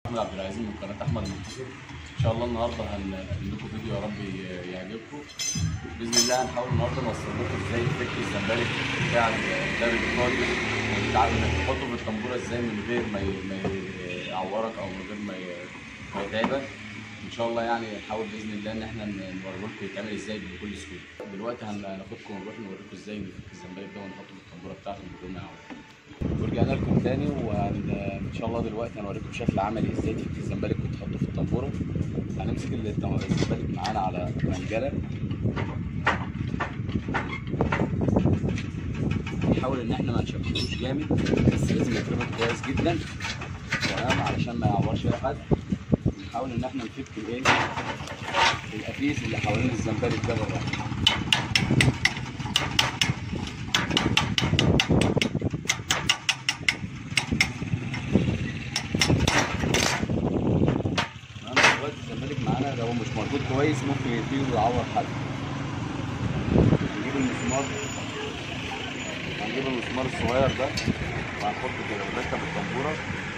احمد عبد العزيز من قناه احمد منتصر ان شاء الله النهارده هنعمل لكم فيديو يا رب ي- يعجبكم باذن الله هنحاول النهارده نوصل لكم ازاي تفك الزمالك بتاع الدوري الايطالي وتتعلم انك تحطه في الطنبوره ازاي من غير ما ي- ما يعورك او من غير ما ي- ما يتعبك ان شاء الله يعني نحاول باذن الله ان احنا ن- نوري لكم يتعمل ازاي بكل سهوله دلوقتي هن- هناخدكم ونروح نوريكم ازاي نفك الزمالك ده ونحطه في الطنبوره بتاعته من غير ما يعور ورجعنا لكم تاني وان شاء الله دلوقتي هنوريكم بشكل عملي ازاي تفك الزمالك وتحطه في الطنبوره هنمسك الت- الزمالك معانا على منجله نحاول ان احنا ما نشبكوش جامد بس لازم يتربط كويس جدا تمام علشان ما يعورش اي حد نحاول ان احنا نفك الايه القفيز اللي حوالين الزمالك ده بالراحه تمام دلوقتي الزمالك معانا لو مش مربوط كويس ممكن يطير ويعور حد هنجيب المسمار هنجيب المسمار الصغير ده وهنحطه كده ونركب الطنبوره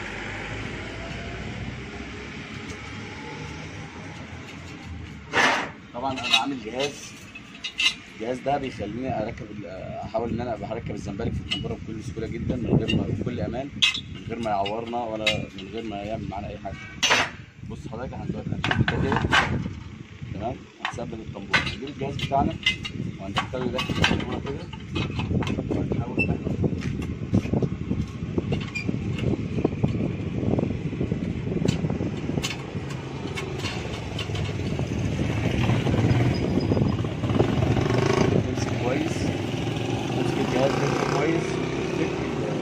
طبعا انا عامل جهاز الجهاز ده بيخليني اركب ال- احاول ان انا ابقى اركب الزمالك في الطنبوره بكل سهوله جدا من غير ما بكل امان من غير ما يعورنا ولا من غير ما يعمل معانا اي حاجه بص حضرتك احنا دلوقتي هنشوف ده كده تمام هنثبت الطنبوره نجيب الجهاز بتاعنا وهندخله داخل الطنبوره كده ونحاول ان احنا تمسك كويس تمسك الجهاز ده كويس تفك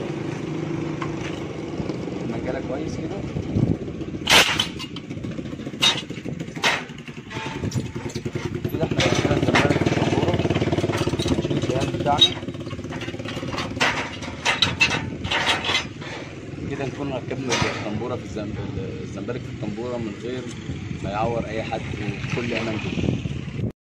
المجالة كويس كده كده احنا ركبنا الزمالك في الطنبورة نشيل الجهاز بتاعنا كده نكون ركبنا الطنبورة في الزم- الزمالك في الطنبورة من غير ما يعور أي حد وبكل أمان جدا